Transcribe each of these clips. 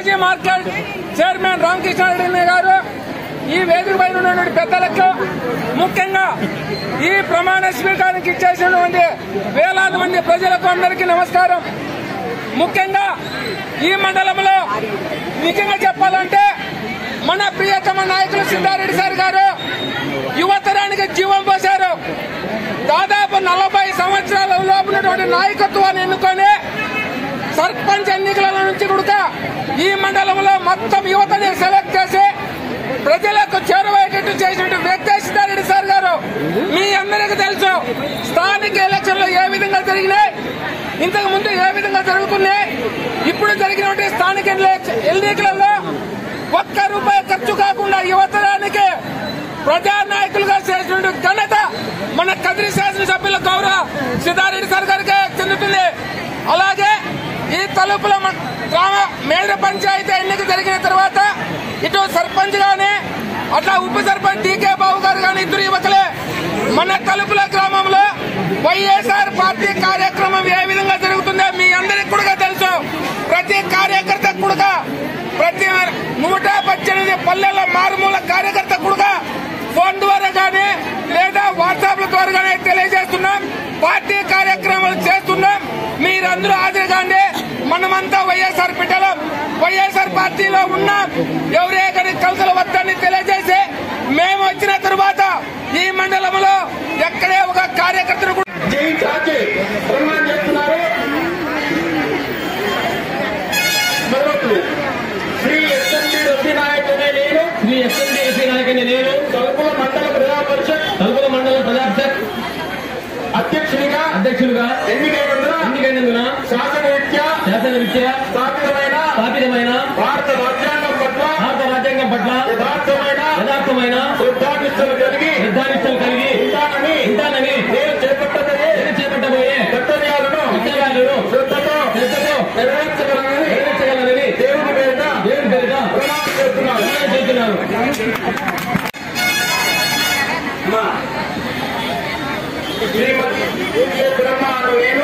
మాజీ market chairman Ramakrishna Reddy గారు ఈ వేదిక పైన ఉన్నటువంటి పెద్దలకు ముఖ్యంగా ఈ ప్రమాణ స్వీకారానికి ఇచ్చేసినటువంటి వేలాది మంది ప్రజలకు అందరికీ నమస్కారం ముఖ్యంగా ఈ మండలంలో నిజంగా చెప్పాలంటే మన ప్రియతమ నాయకులు సిద్ధారెడ్డి సార్ గారు యువతరానికి జీవం పోశారు దాదాపు నలభై సంవత్సరాల లోపు ఉన్నటువంటి నాయకత్వాన్ని ఎన్నుకొని సర్పంచ్ ఎన్నికల నుంచి కూడా ఈ మండలంలో మొత్తం యువతని సెలెక్ట్ చేసి ప్రజలకు చేరువయ్యేటట్టు చేసినట్టు వ్యక్తి సిద్ధారెడ్డి సార్ గారు మీ అందరికీ తెలుసు స్థానిక ఎలక్షన్లు ఏ విధంగా జరిగినాయి ఇంతకు ముందు ఏ విధంగా జరుగుతున్నాయి ఇప్పుడు జరిగినటువంటి స్థానిక ఎన్నిక- ఎన్నికలలో ఒక్క రూపాయి ఖర్చు కాకుండా యువతరానికి ప్రజానాయకులుగా చేసినటువంటి ఘనత మన కదిరి శాసనసభ్యుల గౌరవ సిద్ధారెడ్డి సార్ గారికి చెందుతుంది అలాగే ఈ తలుపుల మ- గ్రామ మేడ పంచాయతీ ఎన్నిక జరిగిన తర్వాత ఇటు సర్పంచ్ గాని అట్లా ఉప సర్పంచ్ డీకే బాబు గారు గాని ఇద్దరు యువకులే మన తలుపుల గ్రామంలో వైఎస్ఆర్ పార్టీ కార్యక్రమం ఏ విధంగా జరుగుతుందో మీ అందరికి కూడా తెలుసు ప్రతి కార్యకర్త కూడా ప్రతి నూట పద్దెనిమిది పల్లెల మారుమూల కార్యకర్త కూడా ఫోన్ ద్వారా గానీ లేదా వాట్సాప్ ద్వారా గానీ తెలియజేస్తున్నాం పార్టీ కార్యక్రమాలు చేస్తున్నాం మీరందరూ హాజరు కాండి మనమంతా వైఎస్ఆర్ బిడ్డలం వైఎస్ఆర్ పార్టీలో ఉన్నాం ఎవరే కానీ కలకలు వద్దని తెలియజేసి మేము వచ్చిన తరువాత ఈ మండలంలో ఎక్కడే ఒక కార్యకర్తను కూడా జై చాచి ప్రమాణం చేస్తున్నారు మరొకరు శ్రీ ఎస్ఎండి రఫీనాయక్ అనే నేను శ్రీ ఎస్ఎండి నాయకుని నేను తలుపుల మండల ప్రజా పరిషత్ తలుపుల మండల ప్రజాపరిషత్ అధ్యక్షునిగా అధ్యక్షులుగా ఎన్నికైనందున ఎన్నికైనందున శాసనరీత్యా శాసనరీత్యా స్థాపితమైన స్థాపితమైన భారత రాజ్యాంగం పట్ల భారత రాజ్యాంగం పట్ల యథార్థమైన యథార్థమైన శ్రద్ధానిష్టలు కలిగి నిర్ధారిష్టలు కలిగి ఉంటానని ఉంటానని నేను చేపట్టబోయే నేను చేపట్టబోయే కర్తవ్యాలను కర్తవ్యాలను శ్రద్ధతో శ్రద్ధతో నెరవేర్చగలనని నెరవేర్చగలనని దేవుని పేరిట దేవుని పేరిట ప్రమాణం చేస్తున్నాను ప్రమాణం చేస్తున్నాను అమ్మా, శ్రీమతి యూకే బ్రహ్మ అను నేను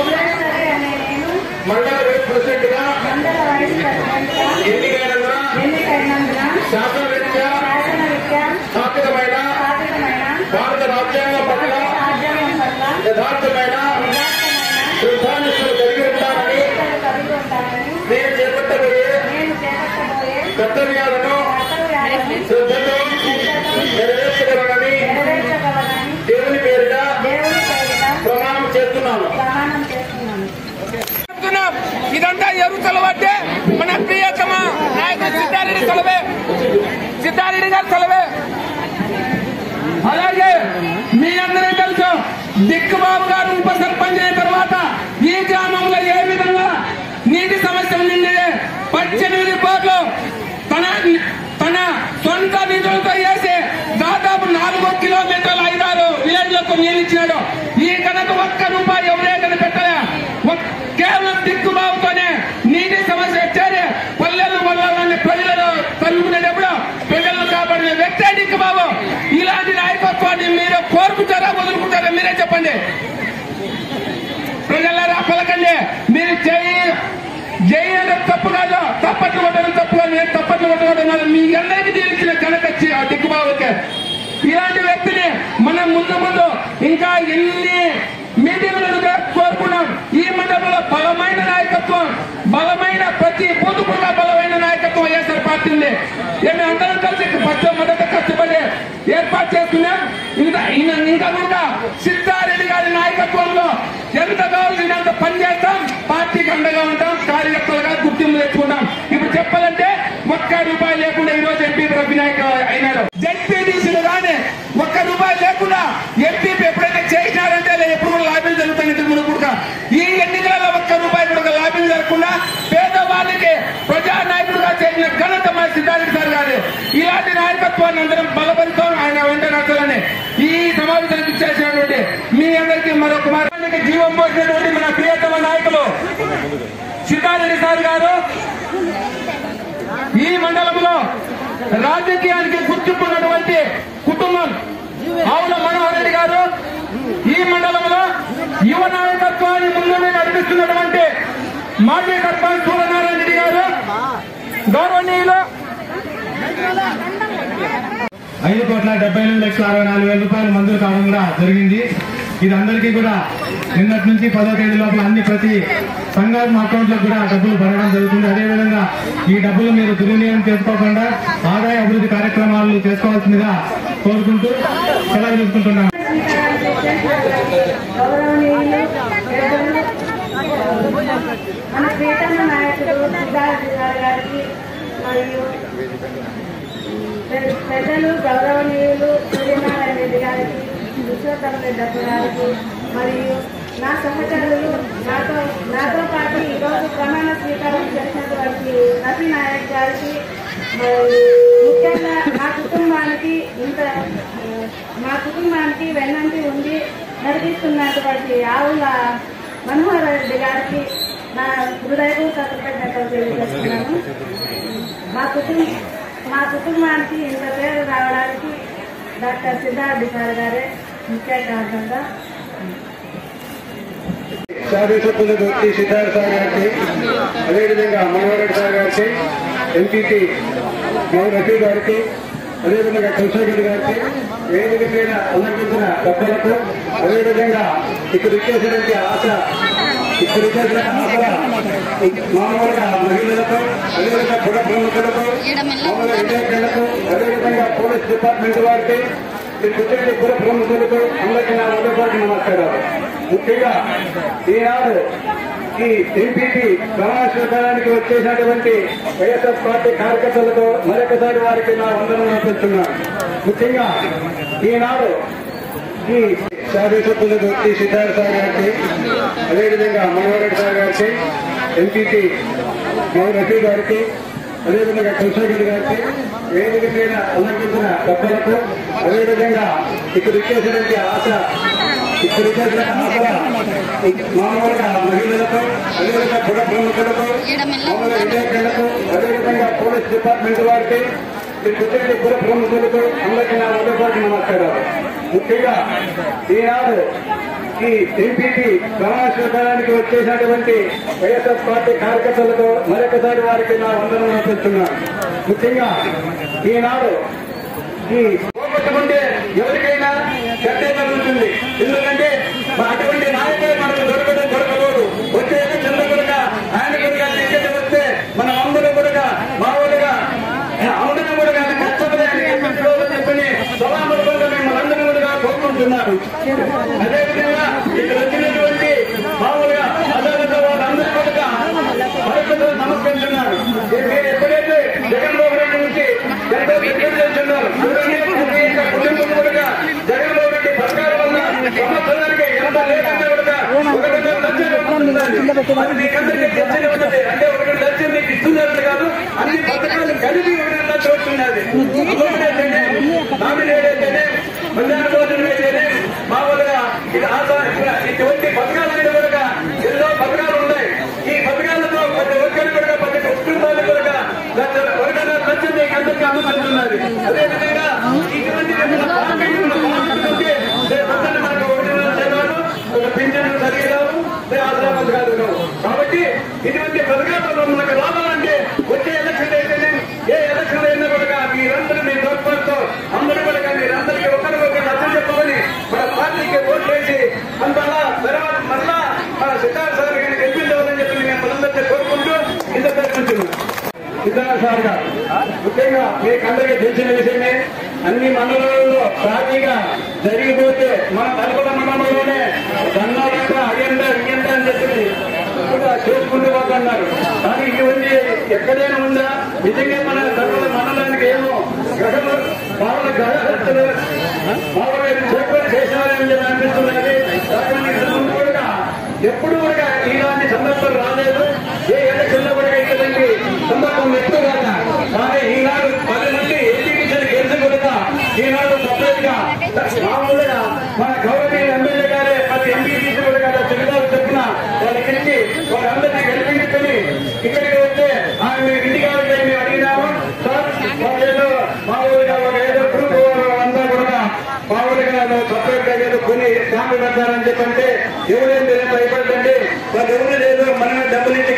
మండల వైస్ ప్రెసిడెంట్ గా మండల వైస్ ప్రెసిడెంట్గా ఎన్నికైనందున ఎన్నికైనందున శాసనరీత్యా శాసనరీత్యా స్థాపితమైన స్థాపితమైన భారత రాజ్యాంగం పట్ల రాజ్యాంగం పట్ల యథార్థమైన యథార్థమైన శ్రద్ధానిష్టలు కలిగి ఉంటానని నిష్ఠలు కలిగి ఉంటానని నేను చేపట్టబోయే నేను చేపట్టబోయే కర్తవ్యాలను కర్తవ్యాలను శ్రద్ధతో నెరవేర్చగలనని నెరవేర్చగలనని దేవుని పేరిట దేవుని పేరిట ప్రమాణం చేస్తున్నాను ప్రమాణం చేస్తున్నాను చెప్తున్నాం ఇదంతా ఎవరు చలవంటే మన ప్రియతమ నాయకుడు సిద్ధారెడ్డి చలవే సిద్ధారెడ్డి గారు చలవే అలాగే మీ అందరికీ తెలుసు దిక్కుబాబు గారు ఉప సర్పంచ్ అయిన తర్వాత ఈ గ్రామంలో ఏ విధంగా నీటి సమస్యలు నిండిదే పద్దెనిమిది కోట్లు తన తన సొంత నిధులతో వేసి దాదాపు నాలుగు కిలోమీటర్ల ఐదారు విలేజ్లకు నీళ్ళు ఇచ్చినాడు ఈ ఘనత ఒక్క రూపాయి ఎవరే కనిపెట్టలే ఒక్- కేవలం దిక్కుబాబుతోనే నీటి సమస్య వచ్చారు పల్లెలు వల్లని ప్రజలను తలుపుకునేటప్పుడు ప్రజలను కాపాడిన వ్యక్తే దిక్కుబాబు ఇలాంటి నాయకత్వాన్ని మీరు కోరుకుంటారా వదులుకుంటారా మీరే చెప్పండి ప్రజలారా పలకండి మీరు జై జై అంటే తప్పు కాదు తప్పట్లు కొట్టడం తప్పు కాదు నేను తప్పట్లు కొట్టడం కాదు మీ అందరికీ తెలిసిన ఘనత చి- ఆ దిక్కుబాబుకి ఇలాంటి వ్యక్తిని మనం ముందు ముందు ఇంకా ఎన్ని మీటింగ్లు కోరుకున్నాం ఈ మండలంలో బలమైన నాయకత్వం బలమైన ప్రతి బూత్ కూడా బలమైన నాయకత్వం వైఎస్ఆర్ పార్టీ ఉంది మేము అందరం కలిసి ఫస్ట్ మొదట కష్టపడి ఏర్పాటు చేస్తున్నాం ఇంకా ఇంకా ఇంకా కూడా సిద్ధారెడ్డి గారి నాయకత్వంలో ఎంత కావాల్సినంత పని చేస్తాం పార్టీకి అండగా ఉంటాం కార్యకర్తలుగా గుర్తింపు తెచ్చుకుంటాం ఇప్పుడు చెప్పాలంటే ఒక్క రూపాయి లేకుండా ఈ రోజు ఎంపీ రవినాయక్ అయినాడు జడ్పీటీసీలు కానీ ఒక్క రూపాయి లేకుండా ఎంపీ ఎప్పుడైతే చేసినారంటే లేదా ఎప్పుడు కూడా లాభం జరుగుతుంది ఇంతకు ముందు కూడా ఈ ఎన్నికలలో ఒక్క రూపాయి కూడా లాభం జరగకుండా పేదవాళ్ళకి ప్రజా నాయకుడుగా చేసిన ఘనత మా సిద్ధారెడ్డి సార్ గారు ఇలాంటి నాయకత్వాన్ని అందరం బలపరుస్తాం ఆయన వెంట నచ్చాలని ఈ సమావేశానికి చేసినటువంటి మీ అందరికీ మరొక మార్గానికి జీవం పోసినటువంటి మన ప్రియతమ నాయకులు సిద్ధారెడ్డి సార్ గారు ఈ మండలంలో రాజకీయానికి గుర్తింపున్నటువంటి కుటుంబం ఆవుల మనోహర్ రెడ్డి గారు ఈ మండలంలో యువ నాయకత్వాన్ని ముందుండి నడిపిస్తున్నటువంటి మాజీ సర్పంచ్ సూర్యనారాయణ రెడ్డి గారు గౌరవనీయులు ఐదు కోట్ల డెబ్బై ఎనిమిది లక్షల అరవై నాలుగు వేల రూపాయలు మంజూరు కావడం కూడా జరిగింది ఇది అందరికీ కూడా నిన్నటి నుంచి పదో తేదీ లోపల అన్ని ప్రతి సంఘం అకౌంట్లకు కూడా డబ్బులు పడడం జరుగుతుంది అదేవిధంగా ఈ డబ్బులు మీరు దుర్వినియోగం చేసుకోకుండా ఆదాయ అభివృద్ధి కార్యక్రమాలు చేసుకోవాల్సిందిగా కోరుకుంటూ సెలవు తీసుకుంటున్నాను గౌరవనీయులు పెద్దలు, మన ప్రీతమ నాయకుడు సిద్ధార్థ గారికి మరియు పె- పెద్దలు గౌరవనీయులు సూర్యనారాయణ రెడ్డి గారికి విశ్వోత్తమ రెడ్డి గారికి మరియు నా సహచరులు నాతో నాతో పాటు ఈరోజు ప్రమాణ స్వీకారం చేసినటువంటి నబీ నాయక్ గారికి మరియు ముఖ్యంగా మా కుటుంబానికి ఇంత ఆ, మా కుటుంబానికి వెన్నంటి ఉండి నడిపిస్తున్నటువంటి ఆవుల మనోహర్ రెడ్డి గారికి నా హృదయపూర్వక కృతజ్ఞతలు తెలియజేస్తున్నాను మా కుటుంబ మా కుటుంబానికి ఇంత పేరు రావడానికి డాక్టర్ సిద్ధార్థ్ సార్ గారే ముఖ్య కారణంగా శాసనసభ్యులకు టి సిద్ధార్థ సార్ గారికి అదేవిధంగా మనోహరెడ్డి సార్ గారికి ఎంపీపీ మోహన్ రఫీ గారికి అదేవిధంగా చంద్రశేఖర్ గారికి వేదిక మీద అలంకరించిన పెద్దలకు అదేవిధంగా ఇక్కడ ఇచ్చేసినటువంటి ఆశ ఇక్కడ ఇచ్చేసిన ఆశ మామూలుగా మహిళలకు అదేవిధంగా పుర ప్రముఖులకు మామూలుగా విలేకరులకు అదేవిధంగా పోలీస్ డిపార్ట్మెంట్ వారికి దీనికి వచ్చే పుర ప్రముఖులకు అందరికీ నా మొదటి నమస్కారాలు ముఖ్యంగా ఈనాడు ఈ ఎంపీపీ ప్రమాణ స్వీకారానికి వచ్చేసినటువంటి వైఎస్ఆర్ పార్టీ కార్యకర్తలకు మరొకసారి వారికి నా వందనం అర్పిస్తున్నాను ముఖ్యంగా ఈనాడు ఈ శాసనసభ్యులకు టి సిద్ధార్థ సార్ గారికి అదేవిధంగా మనోహరెడ్డి సార్ గారికి ఎంపీపీ మోహన్ రఫీ గారికి అదేవిధంగా చంద్రశేఖర్ గారికి వేదిక మీద అలంకరించిన పెద్దలకు అదేవిధంగా ఇక్కడ ఇచ్చేసినటువంటి ఆశ ఇక్కడ ఇచ్చేసిన ఆశ మామూలుగా మహిళలకు అదేవిధంగా పుర ప్రముఖులకు మామూలుగా విలేకరులకు అదేవిధంగా పోలీస్ డిపార్ట్మెంట్ వారికి దీనికి వచ్చే పుర ప్రముఖులకు అందరికీ నా మొదటి నమస్కారాలు ముఖ్యంగా ఈనాడు ఈ ఎంపీపీ ప్రమాణ స్వీకారానికి వచ్చేసినటువంటి వైఎస్ఆర్ పార్టీ కార్యకర్తలకు మరొకసారి వారికి నా వందనం అర్పిస్తున్నాను ముఖ్యంగా ఈనాడు ఈ పోగొట్టుకుంటే ఎవరికైనా చెడ్డ జరుగుతుంది ఎందుకంటే మా అటువంటి నాయకులు మనకు దొరకడం దొరకకూడదు వచ్చే ఎలక్షన్ కూడా ఆయన కూడా టికెట్ వస్తే మనం అందరూ కూడా మామూలుగా అందరం కూడా కష్టపడి ఆయన గెలిపించుకోవాలని చెప్పని సభాముఖంగా మిమ్మల్ని అందరూ కూడా కోరుకుంటున్నారు అదేవిధంగా ఇక్కడ వచ్చినటువంటి మామూలుగా అదాలత వాళ్ళందరూ కూడా మరొకరు నమస్కరిస్తున్నారు మీరు ఎప్పుడైతే జగన్మోహన్ రెడ్డి నుంచి ఎంతో విజ్ఞప్తి చేస్తున్నారు చూడండి, ప్రతి ఒక్క కుటుంబం కూడా జగన్మోహన్ రెడ్డి సర్కారు వల్ల సంవత్సరానికి ఎంత లేకుండా కూడా ఒక గంట లక్షలు వస్తున్నది. అది మీకందరికీ తెలిసిన ఉన్నది. అంటే ఒక గంట లక్షలు మీకు ఇస్తున్నారు కాదు అన్ని పథకాలు కలిపి ఒక గంట లక్షలు వస్తున్నది అమ్మఒడైతేనే, నామినేట్ అయితేనే మధ్యాహ్న భోజనం అయితేనే మామూలుగా ఇది ఆశ ఇటువంటి పథకాలన్నీ కూడా ఎన్నో పథకాలు ఉన్నాయి ఈ పథకాలతో ప్రతి ఒక్కరు కూడా ప్రతి కుటుంబాలు కూడా ఒకటన లక్ష మీకు అందరికీ అమలుతున్నది అదేవిధంగా ఇటువంటి పార్టీ పక్కన మనకు ఒకటిన్నర చదవను ఒక పింఛన్ సరిగ్గాను ఆసరా పథకాలు రావు. కాబట్టి ఇటువంటి పథకాలలో మనకు రావాలంటే వచ్చే ఎలక్షన్ అయితేనే ఏ ఎలక్షన్ అయినా కూడా మీరందరూ మీ తోడ్పాటుతో అందరూ కూడా మీరందరికీ ఒకరి ఒకరు అర్థం చెప్పమని మన పార్టీకి ఓట్ వేసి అందువల్ల తర్వాత మళ్ళా మన సిద్ధార్థ సార్ గారిని గెలిపించవాలని చెప్పి మేము మనందరినీ కోరుకుంటూ ఇంత పేర్కొంటున్నాం సిద్ధార్థ సార్ గారు ముఖ్యంగా మీకు అందరికీ తెలిసిన విషయమే అన్ని మండలాల్లో సాగిగా జరిగిపోతే మన తలపడ మండలంలోనే గన్నాలంట అయ్యంట ఇయ్యంట అని చెప్పి కూడా చేసుకుంటూ పోతున్నారు కానీ ఇవన్నీ ఎక్కడైనా ఉందా నిజంగా మన తలపడ మండలానికి ఏమో గ్రహము వాళ్ళ గ్రహస్తులు మామూలుగా చేపలు చేశారని చెప్పి అనిపిస్తున్నది కానీ ఇంతకుముందు కూడా ఎప్పుడు కూడా ఇలాంటి సందర్భం రాలేదు ఏ ఎలక్షన్ లో కూడా ఇటువంటి సందర్భం ఎప్పుడు కాదు కానీ ఈనాడు పది మంది ఎడ్యుకేషన్ గెలిచి కూడా ఈనాడు సపరేట్ గా మామూలుగా మన గౌరవనీయ ఎమ్మెల్యే గారే ప్రతి ఎంపీటీసీ కూడా కదా తెలుగుదారు చెప్పిన వాళ్ళకి ఇచ్చి వాళ్ళందరినీ గెలిపించుకొని ఇక్కడికి వస్తే ఆయన మీరు ఇంటికి వెళ్తే మేము అడిగినాము సార్ వాళ్ళు ఏదో మామూలుగా ఒక ఏదో గ్రూప్ అంతా కూడా మామూలుగా సపరేట్ గా ఏదో కొన్ని క్యాంపులు పెడతారని చెప్పంటే ఎవరేం తెలియదు భయపడదండి వాళ్ళు ఎవరు లేదు మనమే డబ్బులు ఇచ్చి గెలిపించుకుని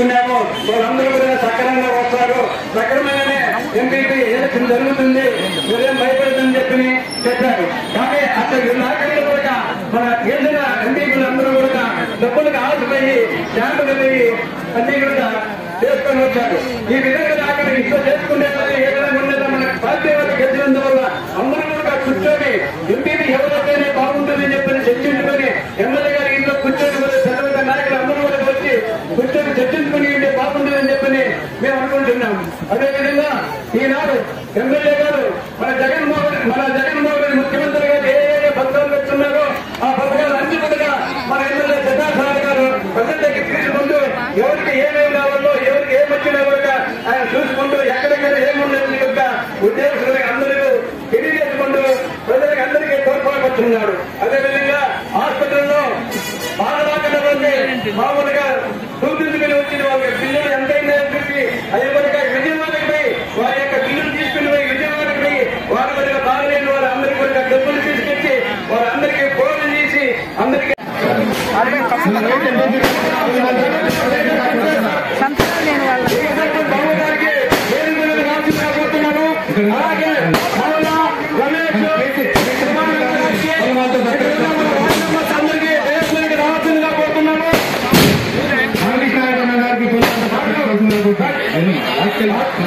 తీసుకున్నాము వాళ్ళందరూ కూడా సక్రమంగా వస్తారు సక్రమంగానే ఎంపీపీ ఎలక్షన్ జరుగుతుంది మీరేం భయపడదని చెప్పి చెప్పారు కానీ అక్కడ నాయకులు కూడా మన గెలిచిన ఎంపీపీలు అందరూ కూడా డబ్బులకు ఆశపోయి శాంపులు పోయి అన్ని కూడా చేసుకొని వచ్చారు ఈ విధంగా అక్కడ ఇంట్లో చేసుకునే ఏదైనా ఉండేదా మన పార్టీ వాళ్ళు గెలిచినందువల్ల అందరూ కూడా కూర్చొని ఎంపీపీ ఎవరైతేనే బాగుంటుందని చెప్పి చర్చించుకొని ఎమ్మెల్యే గారి ఇంట్లో కూర్చొని మరి చదవక నాయకులు అందరూ కూడా వచ్చి కూర్చొని చర్చించుకుని ఉంటే బాగుంటుందని చెప్పని మేము అనుకుంటున్నాం అదేవిధంగా ఈనాడు ఎమ్మెల్యే గారు మన జగన్మోహన్ మన జగన్మోహన్ రెడ్డి ముఖ్యమంత్రి గారు ఏ ఏ పథకాలు పెడుతున్నారో ఆ పథకాలు అన్ని కూడా మన ఎమ్మెల్యే జగన్ గారు ప్రజల దగ్గర తీసుకుంటూ ఎవరికి ఏమేమి కావాలో ఎవరికి ఏం వచ్చినా కూడా ఆయన చూసుకుంటూ ఎక్కడికైనా ఏముండదు యొక్క ఉద్యోగస్తులకు అందరికీ తెలియజేసుకుంటూ ప్రజలకు అందరికీ తోడ్పడుతున్నాడు అదేవిధంగా హాస్పిటల్లో బాధలాగినటువంటి మామూలుగా చూపించుకుని వచ్చిన వాళ్ళ బిల్లులు ఎంతైనా చెప్పి అది కనుక విజయవాడకి పోయి వారి యొక్క బిల్లులు తీసుకుని పోయి విజయవాడకి పోయి వారి కనుక బాగలేని వారు అందరికీ కనుక డబ్బులు తీసుకొచ్చి వారందరికీ ఫోన్లు చేసి అందరికీ బాబు గారికి వేదిక మీద రాష్ట్రంగా కోరుతున్నాను. అలాగే మౌన, రమేష్, కుమార్ గారికి, అందరికీ వేదిక మీదకి రావాల్సిందిగా కోరుతున్నాను